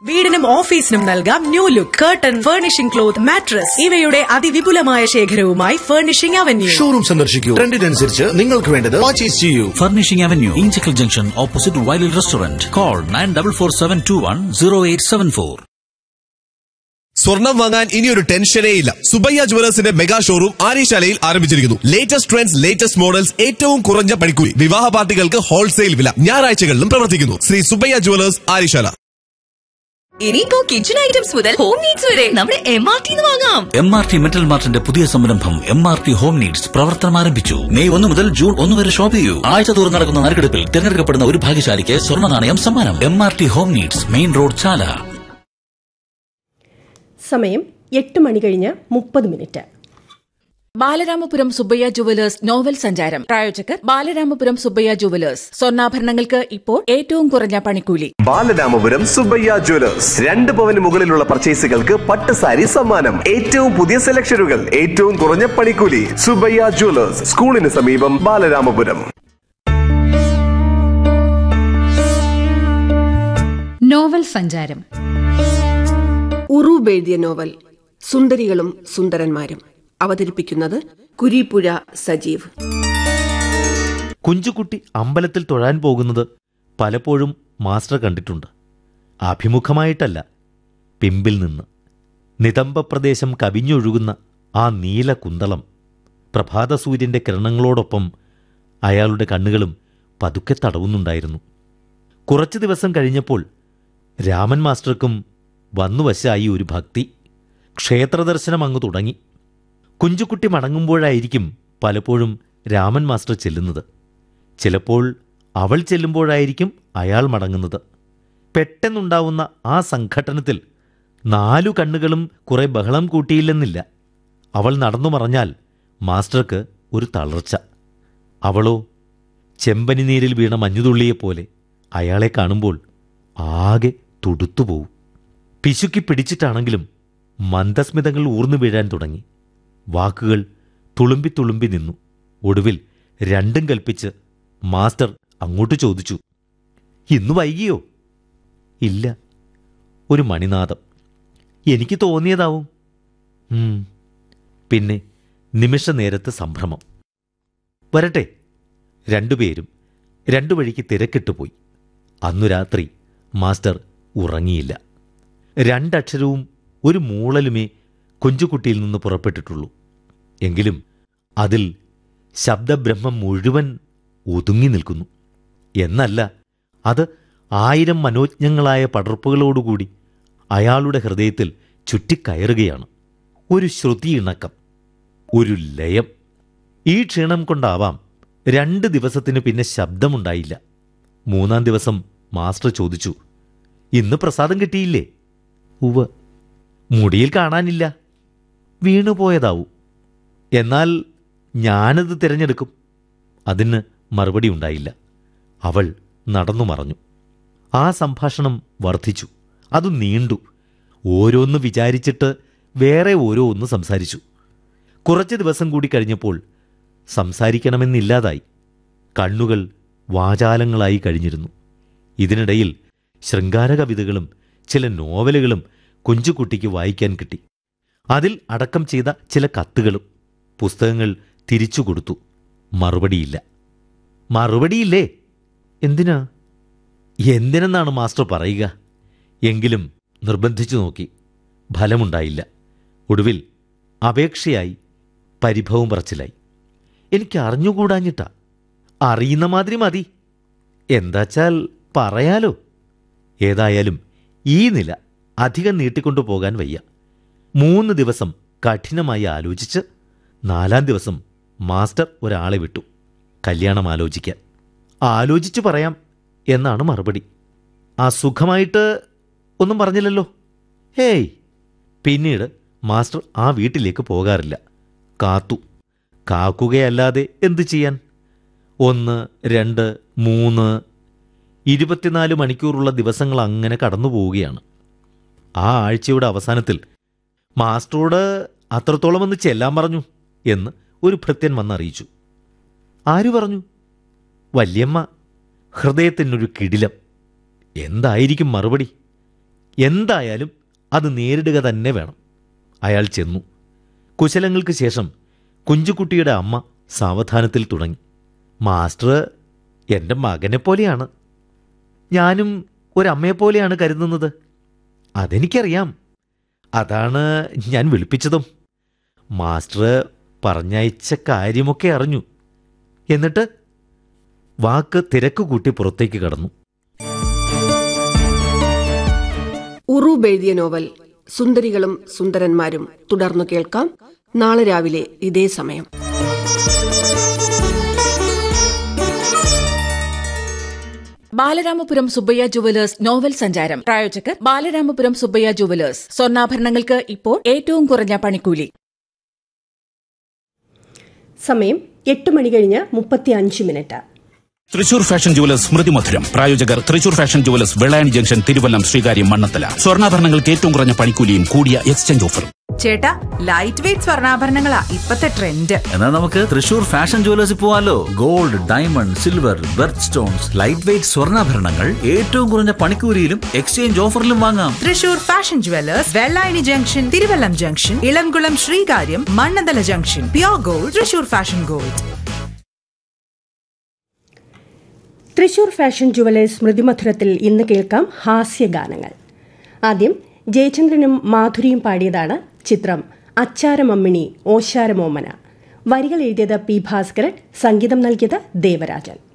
വീടിനും ഓഫീസിനും നൽകാം new look curtain furnishing cloth mattress ഇവയുടെ അതിവിപുലമായ ശേഖരവുമായി ഫർണിഷിംഗ് അവന്യൂ ഷോറൂം സന്ദർശിക്കൂ ട്രെൻഡിനനുസരിച്ച് നിങ്ങൾക്ക് വേണ്ടത് പർച്ചേസ് ചെയ്യൂ Furnishing Avenue, Inchicle Junction, opposite Wiley Restaurant. Call 9447210874. സ്വർണം വാങ്ങാൻ ഇനിയൊരു ടെൻഷനേ ഇല്ല സുബയ്യ ജുവലേഴ്സിന്റെ മെഗാ ഷോറൂം ആര്യശാലയിൽ ആരംഭിച്ചിരിക്കുന്നു ലേറ്റസ്റ്റ് ട്രെൻഡ്സ് ലേറ്റസ്റ്റ് മോഡൽസ് ഏറ്റവും കുറഞ്ഞ പണിക്കൂലി വിവാഹ പാർട്ടികൾക്ക് ഹോൾസെയിൽ വില ഞായറാഴ്ചകളിലും പ്രവർത്തിക്കുന്നു ശ്രീ സുബയ്യ ജുവലേഴ്സ് ആര്യശാല ഇനിയിപ്പോ കിച്ചൺ ഐറ്റംസ് മുതൽ ഹോം നീഡ്സ് വരെ നമ്മുടെ എം ആർ ടി വാങ്ങാം എം ആർ ടി മെറ്റൽ മാർട്ടിന്റെ പുതിയ സംരംഭം M R T home needs പ്രവർത്തനം ആരംഭിച്ചു മെയ് ഒന്ന് മുതൽ ജൂൺ ഒന്ന് വരെ ഷോപ്പ് ചെയ്യൂ ആഴ്ച തോറും നടക്കുന്ന നറുക്കെടുപ്പിൽ തിരഞ്ഞെടുക്കപ്പെടുന്ന ഒരു ഭാഗ്യശാലിക്ക് സ്വർണ്ണ നാണയം സമ്മാനം M R T home needs main road Chala സമയം എട്ട് മണി കഴിഞ്ഞ് മുപ്പത് minute Balaramapuram Subbaiah jewellers novel സഞ്ചാരം പ്രായോജകർ ബാലരാമപുരം സുബ്ബയ്യ ജുവലേഴ്സ് സ്വർണ്ണാഭരണങ്ങൾക്ക് ഇപ്പോൾ ഏറ്റവും കുറഞ്ഞ പണിക്കൂലി ബാലരാമപുരം സുബയ്യ ജ്വല്ലേഴ്സ് രണ്ട് പവന് മുകളിലുള്ള പർച്ചേസുകൾക്ക് പട്ട് സാരി സമ്മാനം ഏറ്റവും പുതിയ സെലക്ഷനുകൾ ഏറ്റവും കുറഞ്ഞ പണിക്കൂലി സുബയ്യ ജ്വല്ലേഴ്സ് സ്കൂളിന് സമീപം ബാലരാമപുരം നോവൽ സഞ്ചാരം ഉറൂബ് എഴുതിയ നോവൽ സുന്ദരികളും സുന്ദരന്മാരും അവതരിപ്പിക്കുന്നത് കുരിപ്പുഴ സജീവ് കുഞ്ചുകുട്ടി അമ്പലത്തിൽ തൊഴാൻ പോകുന്നത് പലപ്പോഴും മാസ്റ്റർ കണ്ടിട്ടുണ്ട് അഭിമുഖമായിട്ടല്ല പിമ്പിൽ നിന്ന് നിതംബ പ്രദേശം കവിഞ്ഞൊഴുകുന്ന ആ നീല കുന്തളം പ്രഭാതസൂര്യന്റെ കിരണങ്ങളോടൊപ്പം അയാളുടെ കണ്ണുകളും പതുക്കെ തടവുന്നുണ്ടായിരുന്നു കുറച്ചു ദിവസം കഴിഞ്ഞപ്പോൾ രാമൻ മാസ്റ്റർക്കും വന്നുവശായി ഒരു ഭക്തി ക്ഷേത്രദർശനം അങ്ങ് തുടങ്ങി കുഞ്ചുകുട്ടി മടങ്ങുമ്പോഴായിരിക്കും പലപ്പോഴും രാമൻ മാസ്റ്റർ ചെല്ലുന്നത് ചിലപ്പോൾ അവൾ ചെല്ലുമ്പോഴായിരിക്കും അയാൾ മടങ്ങുന്നത് പെട്ടെന്നുണ്ടാവുന്ന ആ സംഘട്ടനത്തിൽ നാലു കണ്ണുകളും കുറെ ബഹളം കൂട്ടിയില്ലെന്നില്ല അവൾ നടന്നു മറഞ്ഞാൽ മാസ്റ്റർക്ക് ഒരു തളർച്ച അവളോ ചെമ്പനി നീരിൽ വീണ മഞ്ഞുതുള്ളിയെപ്പോലെ അയാളെ കാണുമ്പോൾ ആകെ തുടുത്തുപോവും പിശുക്കി പിടിച്ചിട്ടാണെങ്കിലും മന്ദസ്മിതങ്ങൾ ഊർന്നു വീഴാൻ തുടങ്ങി വാക്കുകൾ തുളുമ്പി തുളുമ്പി നിന്നു ഒടുവിൽ രണ്ടും കൽപ്പിച്ച് മാസ്റ്റർ അങ്ങോട്ട് ചോദിച്ചു ഇന്ന് വൈകിയോ ഇല്ല ഒരു മണിനാദം എനിക്ക് തോന്നിയതാവും ഉം. പിന്നെ നിമിഷ നേരത്ത് സംഭ്രമം വരട്ടെ രണ്ടുപേരും രണ്ടു വഴിക്ക് തിരക്കിട്ടു പോയി അന്നു രാത്രി മാസ്റ്റർ ഉറങ്ങിയില്ല രണ്ടക്ഷരവും ഒരു മൂളലുമേ കുഞ്ചുകുട്ടിയിൽ നിന്ന് പുറപ്പെട്ടിട്ടുള്ളൂ എങ്കിലും അതിൽ ശബ്ദബ്രഹ്മം മുഴുവൻ ഒതുങ്ങി നിൽക്കുന്നു എന്നല്ല അത് ആയിരം മനോജ്ഞങ്ങളായ പടർപ്പുകളോടുകൂടി അയാളുടെ ഹൃദയത്തിൽ ചുറ്റിക്കയറുകയാണ് ഒരു ശ്രുതി ഇണക്കം ഒരു ലയം ഈ ക്ഷീണം കൊണ്ടാവാം രണ്ട് ദിവസത്തിന് പിന്നെ ശബ്ദമുണ്ടായില്ല മൂന്നാം ദിവസം മാസ്റ്റർ ചോദിച്ചു ഇന്ന് പ്രസാദം കിട്ടിയില്ലേ ഉവ്വ് മുടിയിൽ കാണാനില്ല വീണുപോയതാവൂ എന്നാൽ ഞാനത് തിരഞ്ഞെടുക്കും അതിന് മറുപടി ഉണ്ടായില്ല അവൾ നടന്നു മറഞ്ഞു ആ സംഭാഷണം വർദ്ധിച്ചു അത് നീണ്ടു ഓരോന്ന് വിചാരിച്ചിട്ട് വേറെ ഓരോ ഒന്ന് സംസാരിച്ചു കുറച്ച് ദിവസം കൂടി കഴിഞ്ഞപ്പോൾ സംസാരിക്കണമെന്നില്ലാതായി കണ്ണുകൾ വാചാലങ്ങളായി കഴിഞ്ഞിരുന്നു ഇതിനിടയിൽ ശൃംഗാര കവിതകളും ചില നോവലുകളും കുഞ്ചുകുട്ടിക്ക് വായിക്കാൻ കിട്ടി അതിൽ അടക്കം ചെയ്ത ചില കത്തുകളും പുസ്തകങ്ങൾ തിരിച്ചു കൊടുത്തു മറുപടിയില്ല മറുപടിയില്ലേ എന്തിനാ എന്തിനെന്നാണ് മാസ്റ്റർ പറയുക എങ്കിലും നിർബന്ധിച്ചു നോക്കി ഫലമുണ്ടായില്ല ഒടുവിൽ അപേക്ഷയായി പരിഭവം പറച്ചിലായി എനിക്ക് അറിഞ്ഞുകൂടാഞ്ഞിട്ടാ അറിയുന്ന മാതിരി മതി എന്താച്ചാൽ പറയാലോ ഏതായാലും ഈ നില അധികം നീട്ടിക്കൊണ്ടു പോകാൻ വയ്യ മൂന്ന് ദിവസം കഠിനമായി ആലോചിച്ച് നാലാം ദിവസം മാസ്റ്റർ ഒരാളെ വിട്ടു കല്യാണം ആലോചിക്കാൻ ആലോചിച്ചു പറയാം എന്നാണ് മറുപടി അസുഖമായിട്ട് ഒന്നും പറഞ്ഞില്ലല്ലോ ഹേയ് പിന്നീട് മാസ്റ്റർ ആ വീട്ടിലേക്ക് പോകാറില്ല കാത്തു കാക്കുകയല്ലാതെ എന്തു ചെയ്യാൻ ഒന്ന് രണ്ട് മൂന്ന് ഇരുപത്തിനാല് മണിക്കൂറുള്ള ദിവസങ്ങൾ അങ്ങനെ കടന്നു പോവുകയാണ് ആ ആഴ്ചയുടെ അവസാനത്തിൽ മാസ്റ്ററോട് അത്രത്തോളം ഒന്ന് ചെല്ലാൻ പറഞ്ഞു എന്ന് ഒരു ഭൃത്യൻ വന്നറിയിച്ചു ആര് പറഞ്ഞു വല്യമ്മ ഹൃദയത്തിനൊരു കിടിലം എന്തായിരിക്കും മറുപടി എന്തായാലും അത് നേരിടുക തന്നെ വേണം അയാൾ ചെന്നു കുശലങ്ങൾക്ക് ശേഷം കുഞ്ചുകുട്ടിയുടെ അമ്മ സാവധാനത്തിൽ തുടങ്ങി മാസ്റ്റർ എൻ്റെ മകനെ പോലെയാണ് ഞാനും ഒരമ്മയെപ്പോലെയാണ് കരുതുന്നത് അതെനിക്കറിയാം അതാണ് ഞാൻ വിളിപ്പിച്ചതും മാസ്റ്റർ പറഞ്ഞയച്ച കാര്യമൊക്കെ അറിഞ്ഞു എന്നിട്ട് വാക്ക് തിരക്ക് കൂട്ടി പുറത്തേക്ക് കടന്നു ഉറൂബ് എഴുതിയ നോവൽ സുന്ദരികളും സുന്ദരന്മാരും തുടർന്നു കേൾക്കാം നാളെ രാവിലെ ഇതേ സമയം ബാലരാമപുരം സുബ്ബയ്യ ജുവലേഴ്സ് നോവൽ സഞ്ചാരം പ്രായോജകർ ബാലരാമപുരം സുബ്ബയ്യ ജുവലേഴ്സ് സ്വർണ്ണാഭരണങ്ങൾക്ക് ഇപ്പോൾ ഏറ്റവും കുറഞ്ഞ പണിക്കൂലി സമയം എട്ട് മണി കഴിഞ്ഞ് മുപ്പത്തി അഞ്ച് മിനിറ്റ് തൃശൂർ ഫാഷൻ ജുവലേഴ്സ് സ്മൃതി മധുരം പ്രായോജകർ Thrissur fashion jewellers Vellayani junction Thiruvallam Sreekaryam Mannanthala സ്വർണ്ണാഭരണങ്ങൾക്ക് ഏറ്റവും കുറഞ്ഞ പണിക്കൂലിയും കൂടിയ എക്സ്ചേഞ്ച് ഓഫറും ചേട്ടാ ലൈറ്റ് വെയിറ്റ് സ്വർണ്ണാഭരണങ്ങളാ ഇപ്പത്തെ ട്രെൻഡ് എന്നാൽ നമുക്ക് തൃശൂർ ഫാഷൻ ജുവലേഴ്സിൽ പോവാലോ gold diamond silver birth stones light weight സ്വർണ്ണാഭരണങ്ങൾ ഏറ്റവും കുറഞ്ഞ പണിക്കൂലിയിലും എക്സ്ചേഞ്ച് ഓഫറിലും വാങ്ങാം Thrissur fashion jewellers Vellayani junction Thiruvallam junction Ilamkulam Sreekaryam Mannanthala junction pure gold Thrissur fashion gold Thrissur fashion jewellers സ്മൃതിമധുരത്തിൽ ഇന്ന് കേൾക്കാം ഹാസ്യഗാനങ്ങൾ ആദ്യം ജയചന്ദ്രനും മാധുരിയും പാടിയതാണ് ചിത്രം അച്ചാരമമ്മിണി ഓശാരമോമന വരികൾ എഴുതിയത് പി ഭാസ്കരൻ സംഗീതം നൽകിയത് ദേവരാജൻ